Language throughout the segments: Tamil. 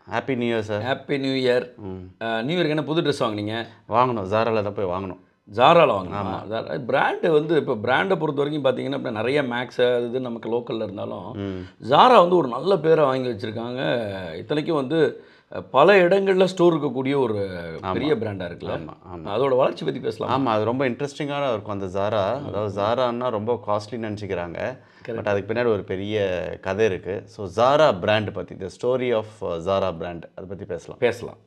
Happy new year sir happy new year new இயருக்கு என்ன புது ட்ரெஸ் வாங்குனீங்க வாங்கணும் ஜாராவில் தான் போய் வாங்கணும் ஜாரால வாங்கணும் பிராண்டு வந்து இப்போ பிராண்டை பொறுத்த வரைக்கும் பார்த்தீங்கன்னா இப்போ நிறைய மேக்ஸ் அது இது நமக்கு லோக்கலில் இருந்தாலும் ஜாரா வந்து ஒரு நல்ல பேரை வாங்கி வச்சுருக்காங்க இத்தனைக்கும் வந்து அஹ், பல இடங்களில் ஸ்டோர் இருக்கக்கூடிய ஒரு பெரிய பிராண்டாக இருக்குல்ல ஆமாம் ஆமாம் அதோட வளர்ச்சி பற்றி பேசலாம் ஆமாம் அது ரொம்ப இன்ட்ரெஸ்டிங்காக இருக்கும் அந்த ஜாரா அதாவது ஜாரான்னா ரொம்ப காஸ்ட்லின்னு நினச்சிக்கிறாங்க பட் அதுக்கு பின்னாடி ஒரு பெரிய கதை இருக்குது ஸோ ஜாரா பிராண்ட் பற்றி the story of Zara brand அதை பற்றி பேசலாம் பேசலாம்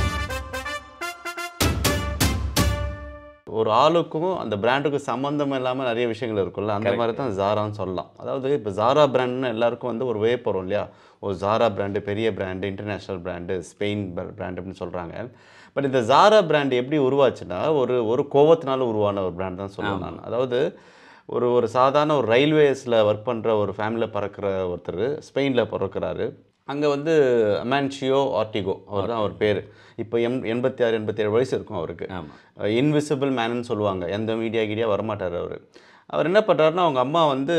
ஒரு ஆளுக்கும் அந்த பிராண்டுக்கும் சம்மந்தம் இல்லாமல் நிறைய விஷயங்கள் இருக்கும்ல அந்த மாதிரி தான் ஜாரான்னு சொல்லலாம் அதாவது இப்போ ஜாரா பிராண்ட்னு எல்லாருக்கும் வந்து ஒரு வே போகிறோம் இல்லையா ஒரு ஜாரா பிராண்டு பெரிய brand international brand Spain brand அப்படின்னு சொல்கிறாங்க பட் இந்த ஜாரா பிராண்ட் எப்படி உருவாச்சுன்னா ஒரு ஒரு கோவத்தினால உருவான ஒரு பிராண்ட் தான் சொல்லுவேன் நான் அதாவது ஒரு ஒரு சாதாரண ஒரு ரயில்வேஸில் ஒர்க் பண்ணுற ஒரு ஃபேமிலியில் பிறக்கிற ஒருத்தர் ஸ்பெயினில் பிறக்கிறாரு அங்கே வந்து அமான்ஷியோ ஆர்டிகோ அவர் தான் அவர் பேர் இப்போ எம் எண்பத்தி ஆறு எண்பத்தி ஏழு வயசு இருக்கும் அவருக்கு ஆமாம் இன்விசிபிள் மேனுன்னு சொல்லுவாங்க எந்த மீடியா கீடியா வரமாட்டார் அவர் அவர் என்ன பண்ணுறாருன்னா அவங்க அம்மா வந்து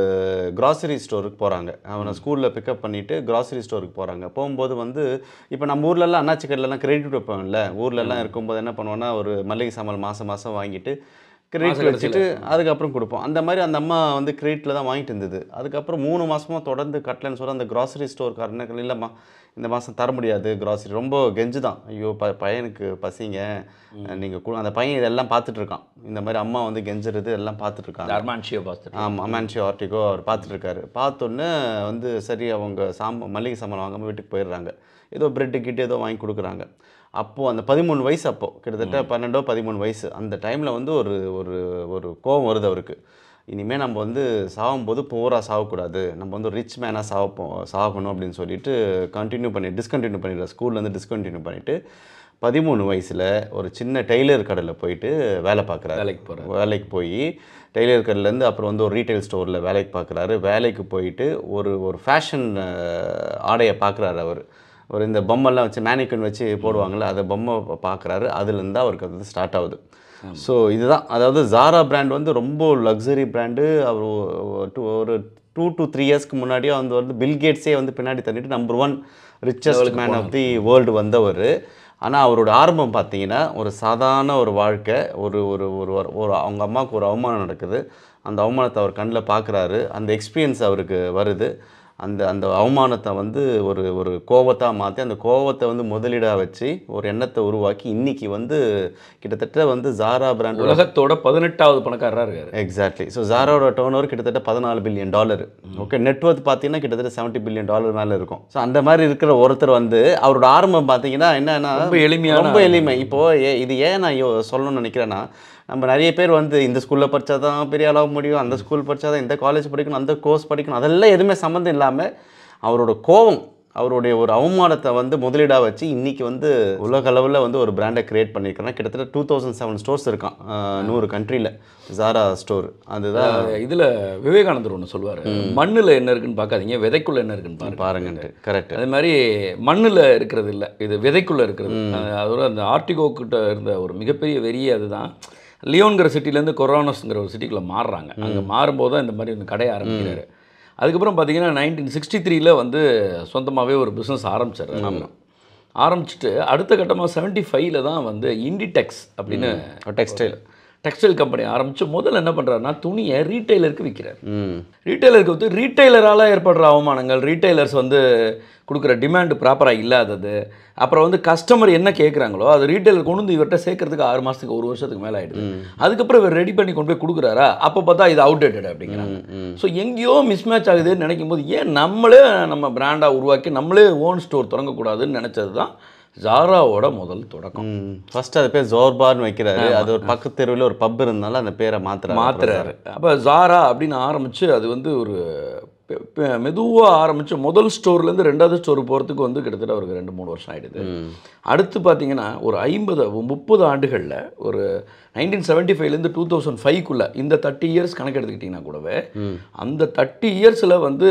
கிராசரி ஸ்டோருக்கு போகிறாங்க அவனை ஸ்கூலில் பிக்கப் பண்ணிவிட்டு கிராசரி ஸ்டோருக்கு போகிறாங்க போகும்போது வந்து இப்போ நம்ம ஊர்லலாம் அண்ணாச்சி கடையிலலாம் கிரெடிட் வைப்பாங்கல்ல ஊர்லலாம் இருக்கும்போது என்ன பண்ணுவோன்னா ஒரு மல்லிகை சாமான் மாதம் மாதம் வாங்கிட்டு கிரெடிட் வச்சுட்டு அதுக்கப்புறம் கொடுப்போம் அந்த மாதிரி அந்த அம்மா வந்து கிரெடிட்டில் தான் வாங்கிட்டு இருந்தது அதுக்கப்புறம் மூணு மாதமாக தொடர்ந்து கட்டலன்னு சொல்ல அந்த கிராசரி ஸ்டோர்காரனுக்கு இல்லைம்மா இந்த மாதம் தர முடியாது கிராசரி ரொம்ப கெஞ்சு தான் ஐயோ ப பையனுக்கு பசிங்க நீங்கள் அந்த பையன் இதெல்லாம் பார்த்துட்டு இருக்கான் இந்த மாதிரி அம்மா வந்து கெஞ்சுறது எல்லாம் பார்த்துட்டு இருக்காங்க அர்மான்ஷியோ பாஸ்தர் ஆமாம் அமான்ஷி ஆர்டிகோ அவர் பார்த்துட்டு இருக்காரு பார்த்தோன்னே வந்து சரி அவங்க சாம்ப மல்லிகை சாமான் வாங்காமல் வீட்டுக்கு போயிடுறாங்க ஏதோ பிரெட்டு கிட்ட ஏதோ வாங்கி கொடுக்குறாங்க அப்போது அந்த பதிமூணு வயசு அப்போது கிட்டத்தட்ட பன்னெண்டோ பதிமூணு வயசு அந்த டைமில் வந்து ஒரு ஒரு ஒரு கோவம் வருது அவருக்கு இனிமேல் நம்ம வந்து சாகும்போது போராக சாகக்கூடாது நம்ம வந்து ஒரு ரிச் மேனாக சாகப்போம் சாகணும் அப்படின்னு சொல்லிட்டு கண்டினியூ பண்ணி டிஸ்கண்டினியூ பண்ணிடுற ஸ்கூல்லேருந்து டிஸ்கண்டினியூ பண்ணிவிட்டு பதிமூணு வயசில் ஒரு சின்ன டெய்லர் கடையில் போயிட்டு வேலை பார்க்குறாரு வேலைக்கு போகிறார் வேலைக்கு போய் டெய்லர் கடையிலேருந்து அப்புறம் வந்து ஒரு ரீட்டைல் ஸ்டோரில் வேலைக்கு பார்க்குறாரு வேலைக்கு போயிட்டு ஒரு ஒரு ஃபேஷன் ஆடையை பார்க்குறாரு அவர் ஒரு இந்த பொம்மைலாம் வச்சு மேனிக்கன் வச்சு போடுவாங்கள்ல அதை பொம்மை பார்க்குறாரு அதுலேருந்து தான் அவருக்கு அது ஸ்டார்ட் ஆகுது ஸோ இதுதான் அதாவது ஜாரா பிராண்ட் வந்து ரொம்ப லக்ஸரி பிராண்டு அவர் ஒ- two- ஒரு டூ டு த்ரீ இயர்ஸ்க்கு முன்னாடியே வந்து வந்து பில் கேட்ஸே வந்து பின்னாடி தள்ளிட்டு number one richest man of the world வந்தவர் ஆனால் அவரோட ஆரம்பம் பார்த்தீங்கன்னா ஒரு சாதாரண ஒரு வாழ்க்கை ஒரு ஒரு ஒரு ஒரு- ஒரு அவங்க அம்மாவுக்கு ஒரு அவமானம் நடக்குது அந்த அவமானத்தை அவர் கண்ணில் பார்க்குறாரு அந்த எக்ஸ்பீரியன்ஸ் அவருக்கு வருது அந்த அந்த அவமானத்தை வந்து ஒரு ஒரு கோவத்தாக மாற்றி அந்த கோவத்தை வந்து முதலீடாக வச்சு ஒரு எண்ணத்தை உருவாக்கி இன்னைக்கு வந்து கிட்டத்தட்ட வந்து ஜாரா பிராண்டோட உலகத்தோட பதினெட்டாவது பணக்காரராக இருக்காரு எக்ஸாக்ட்லி ஸோ ஜாரோட டோன் ஓவர் கிட்டத்தட்ட பதினாலு பில்லியன் டாலர் ஓகே நெட்ஒர்க் பார்த்தீங்கன்னா கிட்டத்தட்ட செவன்ட்டி பில்லியன் டாலர் மேலே இருக்கும் ஸோ அந்த மாதிரி இருக்கிற ஒருத்தர் வந்து அவரோட ஆரம்பம் பார்த்தீங்கன்னா என்னன்னா ரொம்ப எளிமையான ரொம்ப எளிமை இப்போது ஏ இது ஏன் நான் யோ- சொல்லணும்னு நினைக்கிறேன்னா நம்ம நிறைய பேர் வந்து இந்த ஸ்கூலில் படித்தா தான் பெரிய ஆளாக முடியும் அந்த ஸ்கூல் படித்தா தான் இந்த காலேஜ் படிக்கணும் அந்த கோர்ஸ் படிக்கணும் அதெல்லாம் எதுவுமே சம்மந்தம் இல்லாமல் அவரோட கோவம் அவருடைய ஒரு அவமானத்தை வந்து முதலீடாக வச்சு இன்னைக்கு வந்து உலக அளவில் வந்து ஒரு பிராண்டை கிரியேட் பண்ணியிருக்கிறேன் கிட்டத்தட்ட டூ தௌசண்ட் செவன் ஸ்டோர்ஸ் இருக்கான் அஹ், நூறு கண்ட்ரியில் ஜாரா ஸ்டோர் அதுதான் இதுல விவேகானந்தர் ஒன்று சொல்லுவார் மண்ணுல என்ன இருக்குன்னு பார்க்காதீங்க விதைக்குள்ள என்ன இருக்குன்னு பாருங்க பாருங்கன்ட்டு கரெக்ட் அதே மாதிரி மண்ணுல இருக்கிறது இல்ல இது விதைக்குள்ள இருக்கிறது அஹ் அதோட அந்த ஆர்டிகோ கிட்ட இருந்த ஒரு மிகப்பெரிய வெறியே அதுதான் லியோன்கிற சிட்டிலேருந்து கொரோனஸ்ங்கிற ஒரு சிட்டிக்குள்ள மாறுறாங்க அங்க மாறும்போது தான் இந்த மாதிரி ஒரு கடையை ஆரம்பிக்கிறாரு அதுக்கப்புறம் பார்த்தீங்கன்னா நைன்டீன் சிக்ஸ்டி த்ரீல வந்து சொந்தமாகவே ஒரு பிஸ்னஸ் ஆரம்பிச்சார் ஆரம்பிச்சுட்டு அடுத்த கட்டமாக செவன்ட்டி ஃபைவ்ல தான் வந்து இண்டிடெக்ஸ் அப்படின்னு டெக்ஸ்டைல் டெக்ஸ்டைல் கம்பெனி ஆரம்பிச்சு முதல்ல என்ன பண்ணுறாருன்னா துணியை ரீட்டைலருக்கு விற்கிறார் ம் ரீட்டைலருக்கு வந்து ரீட்டைலரால் ஏற்படுற அவமானங்கள் ரீட்டைலர்ஸ் வந்து கொடுக்குற டிமாண்டு ப்ராப்பராக இல்லாதது அப்புறம் வந்து கஸ்டமர் என்ன கேட்குறாங்களோ அது ரீட்டைலர் கொண்டு வந்து இவர்கிட்ட சேர்க்கறதுக்கு ஆறு மாதத்துக்கு ஒரு வருஷத்துக்கு மேலே ஆயிடுது அதுக்கப்புறம் இவர் ரெடி பண்ணி கொண்டு போய் கொடுக்குறாரா அப்போ பார்த்தா இது அவுடேட்டட் அப்படிங்கிறாங்க ஸோ எங்கேயோ மிஸ்மேட்ச் ஆகுதுன்னு நினைக்கும் போது ஏன் நம்மளே நம்ம பிராண்டாக உருவாக்கி நம்மளே ஓன் ஸ்டோர் தொடங்கக்கூடாதுன்னு நினச்சது தான் ஜாராவோட முதல் தொடக்கம் ஃபர்ஸ்ட் அது பேர் ஜோர்பார்னு வைக்கிறாரு அது ஒரு பக்கத்து தெருவில் ஒரு பப் இருந்தாலும் அந்த பேரை மாத்துறாரு மாத்துறாரு அப்போ ஜாரா அப்படின்னு ஆரம்பிச்சு அது வந்து ஒரு மெதுவாக ஆரம்பிச்சு முதல் ஸ்டோர்லேருந்து ரெண்டாவது ஸ்டோர் போகிறதுக்கு வந்து கிட்டத்தட்ட அவருக்கு ரெண்டு மூணு வருஷம் ஆயிடுது அடுத்து பார்த்தீங்கன்னா ஒரு ஐம்பது முப்பது ஆண்டுகளில் ஒரு நைன்டீன் செவன்ட்டி ஃபைவ்லேருந்து டூ தௌசண்ட் ஃபைவ்க்குள்ளே இந்த தேர்ட்டி இயர்ஸ் கணக்கு எடுத்துக்கிட்டிங்கன்னா கூடவே அந்த தேர்ட்டி இயர்ஸில் வந்து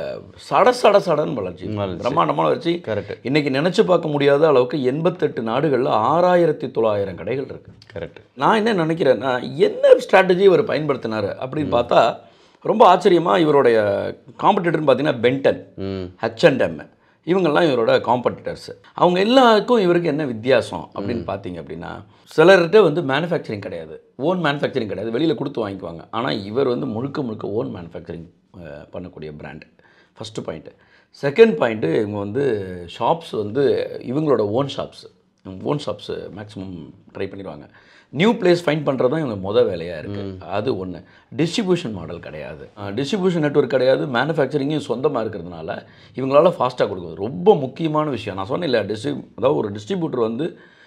சட சட சடன்னு வளர்ச்சி பிரம்மாண்டமான வளர்ச்சி கரெக்ட் இன்னைக்கு நினச்சி பார்க்க முடியாத அளவுக்கு எண்பத்தெட்டு நாடுகளில் ஆறாயிரத்தி தொள்ளாயிரம் கடைகள் இருக்குது கரெக்ட் நான் என்ன நினைக்கிறேன்னா என்ன ஸ்ட்ராட்டஜி இவர் பயன்படுத்தினார் அப்படின்னு பார்த்தா ரொம்ப ஆச்சரியமாக இவருடைய காம்படிட்டர்னு பார்த்தீங்கன்னா பென்டன் ம் ஹச்என்எம் இவங்கெல்லாம் இவரோட காம்படிட்டர்ஸ் அவங்க எல்லாருக்கும் இவருக்கு என்ன வித்தியாசம் அப்படின்னு பார்த்தீங்க அப்படின்னா சிலர்கிட்ட வந்து மேனுஃபேக்சரிங் கிடையாது ஓன் மேனுஃபேக்சரிங் கிடையாது வெளியில் கொடுத்து வாங்கிக்குவாங்க ஆனால் இவர் வந்து முழுக்க முழுக்க ஓன் மேனுஃபேக்சரிங் பண்ணக்கூடிய brand first point second point இவங்க வந்து ஷாப்ஸ் வந்து இவங்களோட own shops own shops maximum try பண்ணிடுவாங்க நியூ பிளேஸ் ஃபைண்ட் பண்ணுறது தான் இவங்க மொதல் வேலையாக இருக்குது அது ஒன்று டிஸ்ட்ரிபியூஷன் மாடல் கிடையாது டிஸ்ட்ரிபியூஷன் நெட்வொர்க் கிடையாது மேனுஃபேக்சரிங்கும் சொந்தமாக இருக்கிறதுனால இவங்களால ஃபாஸ்ட்டாக கொடுக்குது ரொம்ப முக்கியமான விஷயம் நான் சொன்னேன் இல்லை டிஸ்ட்ரி அதாவது ஒரு டிஸ்ட்ரிபியூட்டர் வந்து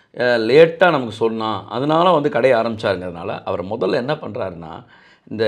லேட்டாக நமக்கு சொன்னான் அதனால வந்து கடையை ஆரம்பிச்சாருங்கிறதுனால அவர் முதல்ல என்ன பண்ணுறாருன்னா இந்த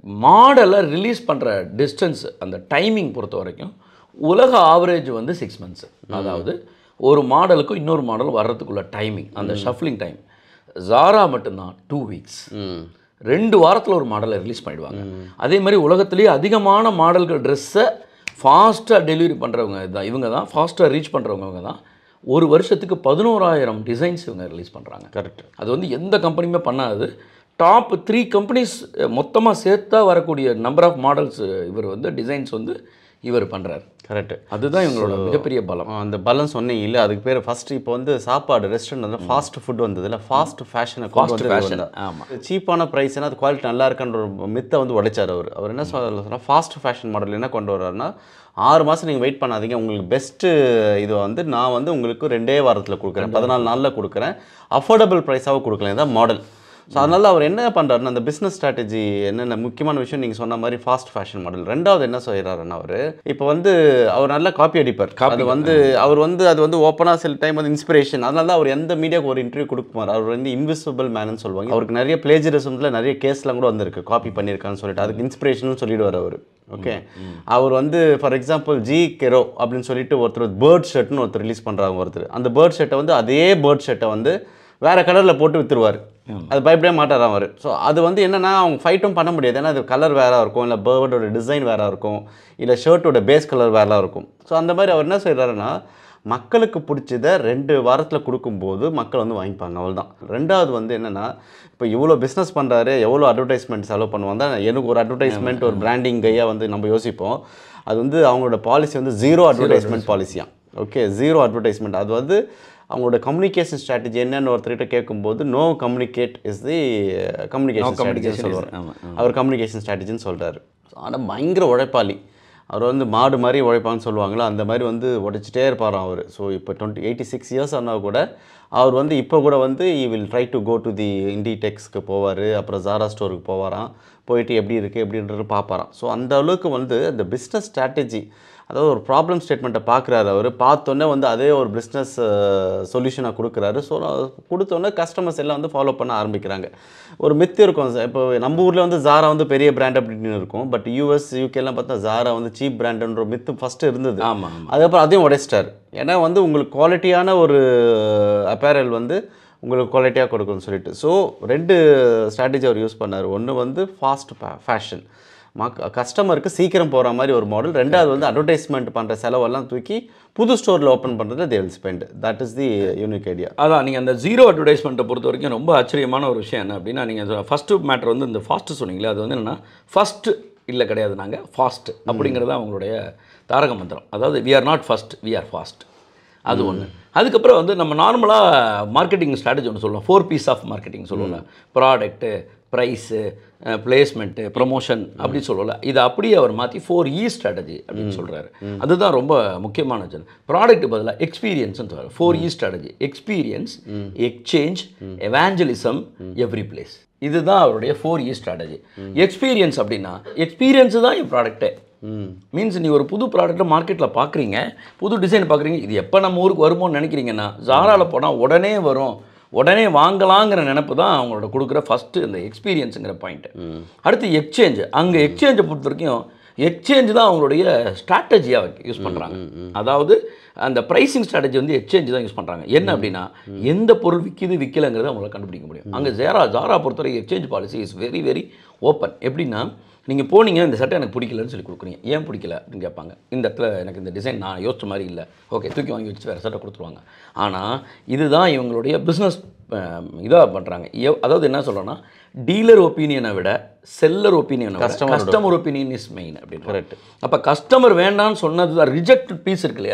மாடலை ரிலீஸ் பண்ணுற டிஸ்டன்ஸ் அந்த டைமிங் பொறுத்த வரைக்கும் உலக ஆவரேஜ் வந்து சிக்ஸ் மந்த்ஸ் அதாவது ஒரு மாடலுக்கும் இன்னொரு மாடல் வர்றதுக்குள்ள டைமிங் அந்த ஷஃப்லிங் டைம் ஜாரா மட்டும்தான் டூ வீக்ஸ் ம் ரெண்டு வாரத்தில் ஒரு மாடலை ரிலீஸ் பண்ணிடுவாங்க அதே மாதிரி உலகத்திலேயே அதிகமான மாடல்கள் ட்ரெஸ்ஸை ஃபாஸ்ட்டாக டெலிவரி பண்ணுறவங்க இதுதான் இவங்க தான் ஃபாஸ்ட்டாக ரீச் பண்ணுறவங்க இவங்க தான் ஒரு வருஷத்துக்கு பதினோராயிரம் டிசைன்ஸ் இவங்க ரிலீஸ் பண்ணுறாங்க கரெக்ட் அது வந்து எந்த கம்பெனியுமே பண்ணாது டாப் த்ரீ கம்பெனிஸ் மொத்தமாக சேர்த்தா வரக்கூடிய நம்பர் ஆஃப் மாடல்ஸ் இவர் வந்து டிசைன்ஸ் வந்து இவர் பண்ணுறாரு கரெக்ட் அதுதான் இவங்களோட மிகப்பெரிய பலம் அந்த பலன் சொன்னீங்க இல்லை அதுக்கு பேர் ஃபர்ஸ்ட் இப்போ வந்து சாப்பாடு ரெஸ்டாரண்ட் வந்து ஃபாஸ்ட் ஃபுட் வந்ததுல ஃபாஸ்ட் ஃபேஷனை கொண்டு வந்து fashion, வந்தார். ஆமா. சீப்பான ப்ரைஸ்னா அது குவாலிட்டி நல்லா இருக்குன்ற ஒரு மித்தை வந்து உடைச்சார் அவர் அவர் என்ன சொல்ல சொன்னால் ஃபாஸ்ட் ஃபேஷன் மாடல் என்ன கொண்டு வர்றாருன்னா ஆறு மாதம் நீங்கள் வெயிட் பண்ணாதீங்க உங்களுக்கு பெஸ்ட்டு இது வந்து நான் வந்து உங்களுக்கு ரெண்டே வாரத்தில் கொடுக்குறேன் பதினாலு நாளில் கொடுக்குறேன் அஃபோர்டபுள் ப்ரைஸாகவும் கொடுக்கலாம் இதான் மாடல் ஸோ அதனால் அவர் என்ன பண்ணுறாருன்னா அந்த பிஸ்னஸ் ஸ்ட்ராட்டஜி என்னென்ன முக்கியமான விஷயம் நீங்கள் சொன்ன மாதிரி ஃபாஸ்ட் ஃபேஷன் மாடல் ரெண்டாவது என்ன செய்கிறாருன்னா அவர் இப்போ வந்து அவர் நல்லா காப்பி அடிப்பார் அது வந்து அவர் வந்து அது வந்து ஓப்பனாக சில டைம் வந்து இன்ஸ்பிரேஷன் அதனால தான் அவர் எந்த மீடியாவுக்கு ஒரு இன்டர்வியூ கொடுக்குமார் அவர் வந்து இன்விசிபிள் மேனு சொல்லுவாங்க அவருக்கு நிறைய பிளேஜரிசமில் நிறைய கேஸ்லாம் கூட வந்திருக்கு காப்பி பண்ணியிருக்கான்னு சொல்லிட்டு அதுக்கு இன்ஸ்பிரேஷன் சொல்லிடுவார் அவர் ஓகே அவர் வந்து ஃபார் எக்ஸாம்பிள் ஜி கெரோ அப்படின்னு சொல்லிட்டு ஒருத்தர் பேர்ட் ஷர்ட்னு ஒருத்தர் ரிலீஸ் பண்ணுறாங்க ஒருத்தர் அந்த பேர்ட் ஷர்ட்டை வந்து அதே பேர்ட் ஷர்ட்டை வந்து வேற கலரில் போட்டு விற்றுருவார் அது பயப்படவே மாட்டார் அவர் ஸோ அது வந்து என்னன்னா அவங்க ஃபைட்டும் பண்ண முடியாது ஏன்னா அது கலர் வேற இருக்கும் இல்லை பேர்டோட டிசைன் வேற இருக்கும் இல்லை ஷர்ட்டோட பேஸ் கலர் வேற இருக்கும் ஸோ அந்த மாதிரி அவர் என்ன செய்கிறாருன்னா மக்களுக்கு பிடிச்சத ரெண்டு வாரத்தில் கொடுக்கும்போது மக்கள் வந்து வாங்கிப்பாங்க அவ்வளோதான் ரெண்டாவது வந்து என்னென்னா இப்போ இவ்வளோ பிஸ்னஸ் பண்ணுறாரு எவ்வளோ அட்வர்டைஸ்மெண்ட் செலவு பண்ணுவாங்க எனக்கு ஒரு அட்வர்டைஸ்மெண்ட் ஒரு பிராண்டிங் கையாக வந்து நம்ம யோசிப்போம் அது வந்து அவங்களோட பாலிசி வந்து ஜீரோ அட்வர்டைஸ்மெண்ட் பாலிசியாக ஓகே ஜீரோ அட்வர்டைஸ்மெண்ட் அது வந்து அவங்களோட கம்யூனிகேஷன் ஸ்ட்ராட்டஜி என்னன்னு ஒருத்தர்கிட்ட கேட்கும்போது no communicate is the communication ஸ்ட்ராட்டஜின்னு சொல்லுவார் ஆமா, அவர் கம்யூனிகேஷன் ஸ்ட்ராட்டஜின்னு சொல்கிறாரு ஆனால் பயங்கர உழைப்பாளி அவர் வந்து மாடு மாதிரி உழைப்பான்னு சொல்லுவாங்களோ அந்த மாதிரி வந்து உடைச்சிட்டே இருப்பாராம் அவர் ஸோ இப்போ டுவெண்ட்டி எயிட்டி சிக்ஸ் இயர்ஸ் ஆனால் கூட அவர் வந்து இப்போ கூட வந்து he will try to go to the இண்டிடெக்ஸ்க்கு போவார் அப்புறம் ஜாரா ஸ்டோருக்கு போவாராம் போயிட்டு எப்படி இருக்குது எப்படின்றது பார்ப்பாராம் ஸோ அந்த அளவுக்கு வந்து அந்த பிஸ்னஸ் ஸ்ட்ராட்டஜி அதாவது ஒரு ப்ராப்ளம் ஸ்டேட்மெண்ட்டை பார்க்குறாரு அவர் பார்த்தோன்னே வந்து அதே ஒரு பிஸ்னஸ் சொல்யூஷனாக கொடுக்குறாரு ஸோ கொடுத்தோன்னே கஸ்டமர்ஸ் எல்லாம் வந்து ஃபாலோ பண்ண ஆரம்பிக்கிறாங்க ஒரு மித்து இருக்கும் சார் இப்போ நம்ம ஊரில் வந்து ஜாரா வந்து பெரிய பிராண்ட் அப்படின்னு இருக்கும் பட் யூஎஸ் யூகேலாம் பார்த்தா ஜாரா வந்து சீப் பிராண்டுன்ற ஒரு மித்து ஃபஸ்ட்டு இருந்தது ஆமாம் ஆமாம் அதுக்கப்புறம் அதையும் உடைச்சிட்டார் ஏன்னா வந்து உங்களுக்கு குவாலிட்டியான ஒரு அப்பேரல் வந்து உங்களுக்கு குவாலிட்டியாக கொடுக்கும்னு சொல்லிட்டு ஸோ ரெண்டு ஸ்ட்ராட்டஜி அவர் யூஸ் பண்ணார் ஒன்று வந்து ஃபாஸ்ட் ஃபேஷன் மக் கஸ்டமருக்கு சீக்கிரம் போகிற மாதிரி ஒரு மாடல் ரெண்டாவது வந்து அட்வர்டைஸ்மெண்ட் பண்ணுற செலவெல்லாம் தூக்கி புது ஸ்டோரில் ஓப்பன் பண்ணுறது they will spend that is the unique idea அதான் நீங்கள் அந்த ஜீரோ அட்வர்டைஸ்மெண்ட்டை பொறுத்த வரைக்கும் ரொம்ப ஆச்சரியமான ஒரு விஷயம் என்ன அப்படின்னா நீங்கள் ஃபஸ்ட்டு மேட்ரு வந்து இந்த ஃபாஸ்ட்டு சொன்னீங்களே அது வந்து என்னென்னா ஃபஸ்ட்டு இல்லை கிடையாது நாங்கள் ஃபாஸ்ட் அப்படிங்கிறது தான் அவங்களுடைய தாரக மந்திரம் அதாவது we are not first we are fast அது ஒன்று அதுக்கப்புறம் வந்து நம்ம நார்மலாக மார்க்கெட்டிங் ஸ்ட்ராட்டஜி ஒன்று சொல்லுவோம் ஃபோர் பீஸ் ஆஃப் மார்க்கெட்டிங் சொல்லுவோம்ல ப்ராடக்ட்டு ப்ரைஸு பிளேஸ்மெண்ட்டு ப்ரொமோஷன் அப்படி சொல்லல இதை அப்படியே அவர் மாற்றி ஃபோர் இ ஸ்ட்ராட்டஜி அப்படின்னு சொல்கிறாரு அதுதான் ரொம்ப முக்கியமான ப்ராடக்ட் பதிலாக எக்ஸ்பீரியன்ஸ்னு சொல்கிறார் four E strategy experience exchange evangelism every place இதுதான் அவருடைய ஃபோர் இ ஸ்ட்ராட்டஜி எக்ஸ்பீரியன்ஸ் அப்படின்னா எக்ஸ்பீரியன்ஸ் தான் என் ப்ராடக்ட்டே மீன்ஸ் நீ ஒரு புது ப்ராடக்ட்டை மார்க்கெட்டில் பார்க்குறீங்க புது டிசைன் பார்க்குறீங்க இது எப்போ நம்ம ஊருக்கு வருமோன்னு நினைக்கிறீங்கன்னா ஜாராவில் போனால் உடனே வரும் உடனே வாங்கலாங்கிற நினப்பு தான் அவங்களோட கொடுக்குற ஃபஸ்ட்டு இந்த எக்ஸ்பீரியன்ஸுங்கிற பாயிண்ட்டு அடுத்து எக்ஸ்சேஞ்ச் அங்கே எக்ஸ்சேஞ்சை பொறுத்த வரைக்கும் எக்ஸ்சேஞ்ச் தான் அவங்களுடைய ஸ்ட்ராட்டஜியாக யூஸ் பண்ணுறாங்க அதாவது அந்த ப்ரைசிங் ஸ்ட்ராட்டஜி வந்து எக்ஸ்சேஞ்ச் தான் யூஸ் பண்ணுறாங்க என்ன அப்படின்னா எந்த பொருள் விற்கிது விற்கலைங்கிறத அவங்களால கண்டுபிடிக்க முடியும் அங்கே ஜேரா ஜாரா பொறுத்தவரை exchange policy is very very open எப்படின்னா நீங்கள் போனீங்க இந்த சட்டை எனக்கு பிடிக்கலன்னு சொல்லி கொடுக்குறீங்க ஏன் பிடிக்கல அப்படின்னு கேட்பாங்க இந்த இடத்துல எனக்கு இந்த டிசைன் நான் யோசிச்ச மாதிரி இல்லை ஓகே தூக்கி வாங்கி வச்சு வேறு சட்டை கொடுத்துருவாங்க ஆனால் இதுதான் இவங்களுடைய பிஸ்னஸ் இதாக பண்ணுறாங்க அதாவது என்ன சொல்லணும்னா டீலர் ஒப்பீனியனை விட செல்லர் ஒப்பீனியனை விட கஸ்டமர் ஒப்பீனியன் இஸ் மெயின் அப்படின்னு Correct. அப்போ கஸ்டமர் வேண்டாம்னு சொன்னது தான் ரிஜெக்ட் பீஸ் இருக்கு இல்லையா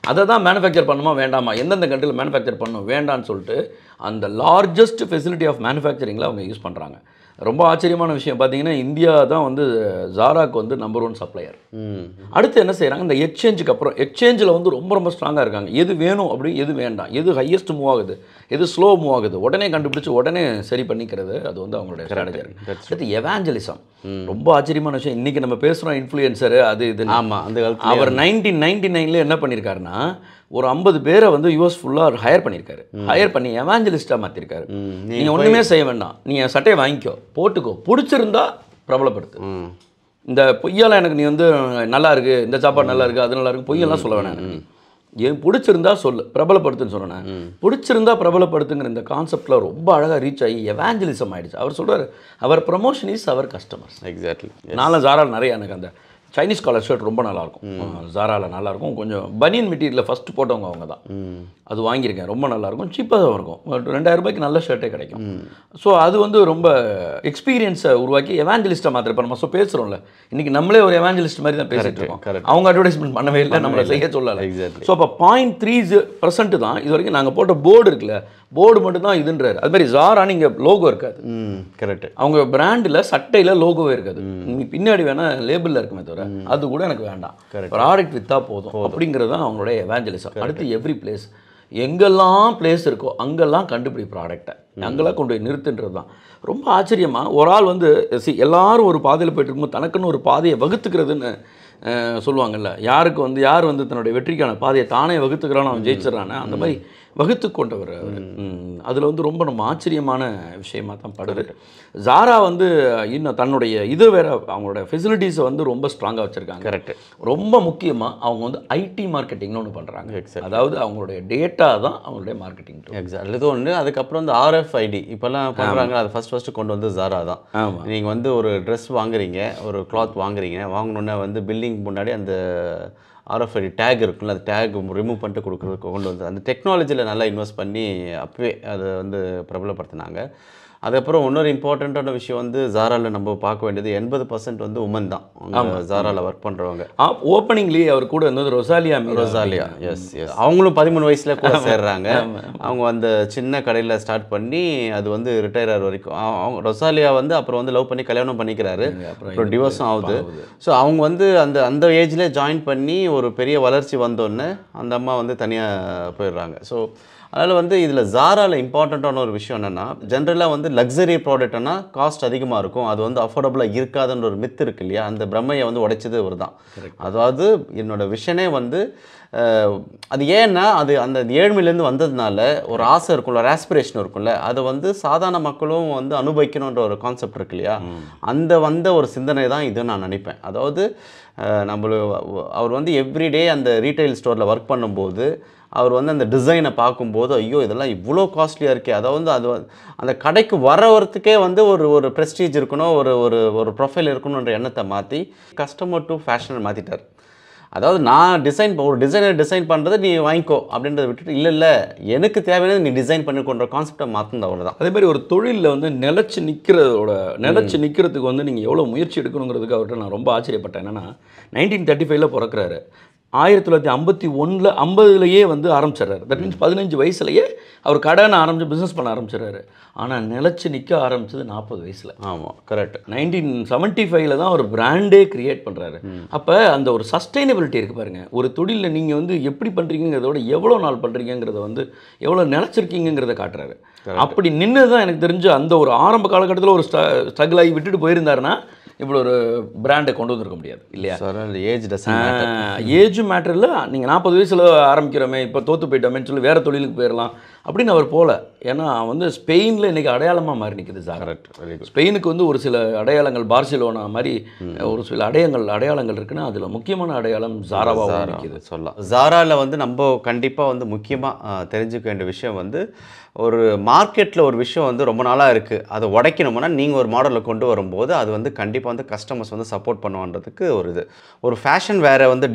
அதை தான் மேனுஃபேக்சர் பண்ணுமா வேண்டாமா எந்தெந்த கண்ட்ரியில் மேனுஃபேக்சர் பண்ணணும் வேண்டான்னு சொல்லிட்டு அந்த லார்ஜஸ்ட் ஃபெசிலிட்டி ஆஃப் மேனுஃபேக்சரிங்கில் அவங்க யூஸ் பண்ணுறாங்க ரொம்ப ஆச்சரியமான விஷயம் பார்த்தீங்கன்னா இந்தியா தான் வந்து ஜாராக்கு வந்து நம்பர் ஒன் சப்ளையர் ம் அடுத்து என்ன செய்கிறாங்க இந்த எக்ஸ்சேஞ்சுக்கு அப்புறம் எக்ஸ்சேஞ்சில் வந்து ரொம்ப ரொம்ப ஸ்ட்ராங்காக இருக்காங்க எது வேணும் அப்படி எது வேண்டாம் எது ஹையஸ்ட் மூவ் ஆகுது எது ஸ்லோ மூவ் ஆகுது உடனே கண்டுபிடிச்சு உடனே சரி பண்ணிக்கிறது அது வந்து அவங்களுடைய ஸ்ட்ராட்டஜி அடுத்து எவாஞ்சலிசம் ரொம்ப ஆச்சரியமான விஷயம் இன்றைக்கி நம்ம பேசுகிறோம் இன்ஃப்ளூயன்சரு அது இது ஆமாம் அந்த காலத்துல அவர் நைன்டீன் நைன்டி நைனில் என்ன பண்ணியிருக்காருன்னா ஒரு ஐம்பது பேரை வந்து யூஎஸ் ஃபுல்லாக ஹையர் பண்ணியிருக்காரு ஹையர் பண்ணி எவாஞ்சலிஸ்ட்டாக மாற்றிருக்காரு ம், நீ நீங்கள் ஒன்றுமே செய்ய வேண்டாம் நீங்கள் சட்டையை வாங்கிக்கோ போட்டுக்கோ பிடிச்சிருந்தா பிரபலப்படுத்து ம் இந்த பொய்யெல்லாம் எனக்கு நீ வந்து நல்லா இருக்கு இந்த சாப்பாடு நல்லா இருக்கு அது நல்லா இருக்கு பொய்யெல்லாம் சொல்ல வேணாம் எனக்கு. ஏன் பிடிச்சிருந்தா சொல்லு பிரபலப்படுத்துன்னு சொன்னேன் பிடிச்சிருந்தா பிரபலப்படுத்துங்கிற இந்த கான்செப்டில் ரொம்ப அழகாக ரீச் ஆகி எவாஞ்சலிசம் ஆயிடுச்சு அவர் சொல்றாரு அவர் ப்ரமோஷன் இஸ் அவர் கஸ்டமர்ஸ் எக்ஸாக்ட்லி நானும் ஜாரால் நிறைய எனக்கு அந்த சைனீஸ் காலர் ஷர்ட் ரொம்ப நல்லாயிருக்கும் ஜாராவில் நல்லாயிருக்கும் கொஞ்சம் பனியன் மெட்டீரியலில் ஃபஸ்ட்டு போட்டவங்க அவங்க தான் ம் அது வாங்கியிருக்கேன் ரொம்ப நல்லாயிருக்கும் சீப்பாகவும் இருக்கும் ஒரு ரெண்டாயிரம் ரூபாய்க்கு நல்ல ஷர்ட்டே கிடைக்கும் ஸோ அது வந்து ரொம்ப எக்ஸ்பீரியன்ஸை உருவாக்கி எவாஞ்சலிஸ்ட்டை மாத்திரம் இப்போ நம்ம ஸோ பேசுகிறோம்ல இன்றைக்கி நம்மளே ஒரு எவாஞ்சலிஸ்ட் மாதிரி தான் பேசிட்டு இருக்கோம் correct. அவங்க அட்வர்டைஸ்மெண்ட் பண்ணவே இல்லை நம்மளை செய்ய சொல்லலை Exactly. ஸோ அப்போ பாயிண்ட் த்ரீ பர்சன்ட் தான் இது வரைக்கும் நாங்கள் போட்ட போர்டு இருக்குல்ல போர்டு மட்டும் தான் இதுன்றாரு அது மாதிரி ஜாரா நீங்கள் லோகோ இருக்காது ம் கரெக்ட் அவங்க பிராண்டில் சட்டையில் லோகோவே இருக்காது நீ பின்னாடி வேணா லேபிளில் இருக்குமே தவிர அது கூட எனக்கு வேண்டாம் ப்ராடக்ட் விற்றா போதும் அப்படிங்கிறது தான் அவங்களுடைய எவாஞ்சலிசம் அடுத்து எவ்ரி பிளேஸ் எங்கெல்லாம் பிளேஸ் இருக்கோ அங்கெல்லாம் கண்டுபிடி ப்ராடக்டை அங்கெல்லாம் கொண்டு போய் நிறுத்துன்றது தான் ரொம்ப ஆச்சரியமாக ஒரு ஆள் வந்து see, எல்லாரும் ஒரு பாதையில் போயிட்டு இருக்கும்போது தனக்குன்னு ஒரு பாதையை வகுத்துக்கிறதுன்னு அஹ், சொல்லுவாங்கல்ல யாருக்கு வந்து யார் வந்து தன்னுடைய வெற்றிக்கான பாதையை தானே வகுத்துக்கிறானோ அவன் ஜெயிச்சிடறானே அந்த மாதிரி வகுத்து கொண்டவர் அவர் அதில் வந்து ரொம்ப நம்ம ஆச்சரியமான விஷயமா தான் படுது ஜாரா வந்து இன்னும் தன்னுடைய இது வேற அவங்களோட ஃபெசிலிட்டிஸை வந்து ரொம்ப ஸ்ட்ராங்காக வச்சுருக்காங்க கரெக்ட் ரொம்ப முக்கியமாக அவங்க வந்து ஐடி மார்க்கெட்டிங்னு ஒன்று பண்ணுறாங்க அதாவது அவங்களுடைய டேட்டா தான் அவங்களுடைய மார்க்கெட்டிங் எக்ஸாக்ட் இது ஒன்று அதுக்கப்புறம் வந்து ஆர்எஃப்ஐடி இப்போல்லாம் பண்ணுறாங்க அது ஃபஸ்ட் ஃபஸ்ட்டு கொண்டு வந்து ஜாரா தான் ஆமாம் நீங்கள் வந்து ஒரு ட்ரெஸ் வாங்குறீங்க ஒரு கிளாத் வாங்குறீங்க வாங்கினோன்னே வந்து பில்லிங் முன்னாடி அந்த ஆர்எஃப்ஐடி டேக் இருக்குல்ல அந்த டேக் ரிமூவ் பண்ணிட்டு கொடுக்குறதுக்கு கொண்டு வந்து அந்த டெக்னாலஜியில் நல்லா இன்வெஸ்ட் பண்ணி அப்பவே அதை வந்து பிரபலப்படுத்தினாங்க அதுக்கப்புறம் இன்னொரு இம்பார்ட்டண்ட்டான விஷயம் வந்து ஜாராவில் நம்ம பார்க்க வேண்டியது எண்பது பர்சன்ட் வந்து உமன் தான் அவங்க ஜாராவில் ஒர்க் பண்ணுறவங்க ஓப்பனிங்லேயே அவர் கூட இருந்தது Rosalia Mera Rosalia yes yes அவங்களும் பதிமூணு வயசுல கூட சேர்றாங்க அவங்க அந்த சின்ன கடையில் ஸ்டார்ட் பண்ணி அது வந்து ரிட்டையர் ஆகிற வரைக்கும் அவ- அவங்க ரொசாலியா வந்து அப்புறம் வந்து லவ் பண்ணி கல்யாணம் பண்ணிக்கிறாரு அப்புறம் டிவோர்ஸும் ஆகுது ஸோ அவங்க வந்து அந்த அந்த ஏஜ்ல ஜாயின் பண்ணி ஒரு பெரிய வளர்ச்சி வந்தோடனே அந்த அம்மா வந்து தனியாக போயிடுறாங்க ஸோ அதனால் வந்து இதில் ஜாராவில் இம்பார்ட்டண்ட்டான ஒரு விஷயம் என்னென்னா ஜென்ரலாக வந்து லக்ஸரி ப்ராடக்ட்னா காஸ்ட் அதிகமாக இருக்கும் அது வந்து அஃபோர்டபுளாக இருக்காதுன்ற ஒரு மித்து இருக்கு இல்லையா அந்த பிரம்மையை வந்து உடைச்சது ஒரு தான் அதாவது என்னோட விஷனே வந்து அஹ், அது ஏன்னா அது அந்த ஏழ்மையிலேருந்து வந்ததுனால ஒரு ஆசை இருக்கும்ல ஒரு ஆஸ்பிரேஷன் இருக்கும்ல அதை வந்து சாதாரண மக்களும் வந்து அனுபவிக்கணுன்ற ஒரு கான்செப்ட் இருக்கு இல்லையா அந்த வந்த ஒரு சிந்தனை தான் இது நான் நினைப்பேன் அதாவது அஹ், நம்மள அவர் வந்து எவ்ரிடே அந்த ரீட்டைல் ஸ்டோரில் ஒர்க் பண்ணும்போது அவர் வந்து அந்த டிசைனை பார்க்கும்போது ஐயோ இதெல்லாம் இவ்வளோ காஸ்ட்லியாக இருக்கே அதாவது வந்து அது வந்து அந்த கடைக்கு வரவரத்துக்கே வந்து ஒரு ஒரு ப்ரெஸ்டீஜ் இருக்கணும் ஒரு ஒரு ஒரு ப்ரொஃபைல் இருக்கணுன்ற எண்ணத்தை மாற்றி கஸ்டமர் டு ஃபேஷனை மாற்றிட்டார் அதாவது நான் டிசைன் ஒரு டிசைனர் டிசைன் பண்ணுறதை நீ வாங்கிக்கோ அப்படின்றத விட்டுட்டு இல்லை இல்லை எனக்கு தேவையானது நீ டிசைன் பண்ணிக்கொன்ற கான்செப்டை மாற்றினது அவ்வளோ தான் அதே மாதிரி ஒரு தொழிலில் வந்து நிலச்சி நிற்கிறதோட நிலச்சி நிற்கிறதுக்கு வந்து நீங்கள் எவ்வளோ முயற்சி எடுக்கணுங்கிறதுக்கு அவர்கிட்ட நான் ரொம்ப ஆச்சரியப்பட்டேன் என்னன்னா நைன்டீன் தேர்ட்டி ஃபைவ்ல பிறக்கிறாரு ஆயிரத்தி தொள்ளாயிரத்தி ஐம்பத்தி ஒன்றில் ஐம்பதுலேயே வந்து ஆரம்பிச்சிடுறாரு தட் மீன்ஸ் பதினஞ்சு வயசுலயே அவர் கடனை ஆரம்பித்து பிஸ்னஸ் பண்ண ஆரம்பிச்சிடுறாரு ஆனால் நிலச்சி நிற்க ஆரம்பிச்சது நாற்பது வயசில் ஆமாம் கரெக்ட் நைன்டீன் செவன்ட்டி ஃபைவ்ல தான் ஒரு பிராண்டே கிரியேட் பண்ணுறாரு அப்போ அந்த ஒரு சஸ்டைனபிலிட்டி இருக்குது பாருங்க ஒரு தொழிலில் நீங்கள் வந்து எப்படி பண்ணுறீங்கிறதோட எவ்வளோ நாள் பண்ணுறீங்கிறத வந்து எவ்வளோ நிலச்சிருக்கீங்கிறத காட்டுறாரு அப்படி நின்று தான் எனக்கு தெரிஞ்சு அந்த ஒரு ஆரம்ப காலகட்டத்தில் ஒரு ஸ்ட்ரகிள் ஆகி விட்டுட்டு போயிருந்தாருன்னா இவ்வளோ ஒரு பிராண்டை கொண்டு வந்திருக்க முடியாது இல்லையா சார் அந்த ஏஜ் டசன் ஏஜ் மேட்டர் இல்லை நீங்கள் நாற்பது வயசில் ஆரம்பிக்கிறோமே இப்போ தோற்று போயிட்டோமேன்னு சொல்லி வேறு தொழிலுக்கு போயிடலாம் அப்படின்னு அவர் போகல ஏன்னா வந்து ஸ்பெயினில் இன்றைக்கி அடையாளமாக மாறி நிற்குது சார் கரெக்ட் வெரி குட் ஸ்பெயினுக்கு வந்து ஒரு சில அடையாளங்கள் பார்சிலோனா மாதிரி ஒரு சில அடையாளங்கள் அடையாளங்கள் இருக்குன்னா அதில் முக்கியமான அடையாளம் ஜாராவாக நிற்கிது சொல்லலாம் ஜாராவில் வந்து நம்ம கண்டிப்பாக வந்து முக்கியமாக தெரிஞ்சுக்க வேண்டிய விஷயம் வந்து ஒரு மார்க்கெட்டில் ஒரு விஷயம் வந்து ரொம்ப நாளாக இருக்குது அதை உடைக்கணும்னா நீங்கள் ஒரு மாடலில் கொண்டு வரும்போது அது வந்து கண்டிப்பாக வந்து கஸ்டமர்ஸ் வந்து சப்போர்ட் பண்ணுவான்றதுக்கு ஒரு இது ஒரு ஃபேஷன் வேறு வந்து டிசைனர் வேறு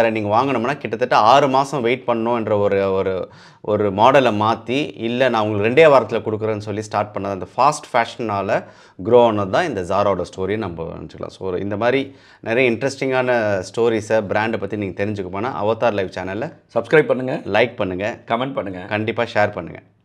வேறு நீங்கள் வாங்கணும்னா கிட்டத்தட்ட ஆறு மாதம் வெயிட் பண்ணணுன்ற ஒரு ஒரு ஒரு மாடலை மாற்றி இல்லை நான் உங்களுக்கு ரெண்டே வாரத்தில் கொடுக்குறேன்னு சொல்லி ஸ்டார்ட் பண்ணது அந்த ஃபாஸ்ட் ஃபேஷனால் க்ரோ ஆனது தான் இந்த ஜாரோட ஸ்டோரி நம்ம நினச்சிக்கலாம் ஸோ இந்த மாதிரி நிறைய இன்ட்ரெஸ்டிங்கான ஸ்டோரிஸை பிராண்டை பற்றி நீங்கள் தெரிஞ்சுக்க போனால் அவதார் லைவ் சேனலில் சப்ஸ்கிரைப் பண்ணுங்கள் லைக் பண்ணுங்கள் கமெண்ட் பண்ணுங்கள் கண்டிப்பாக ஷேர் பண்ணுங்கள்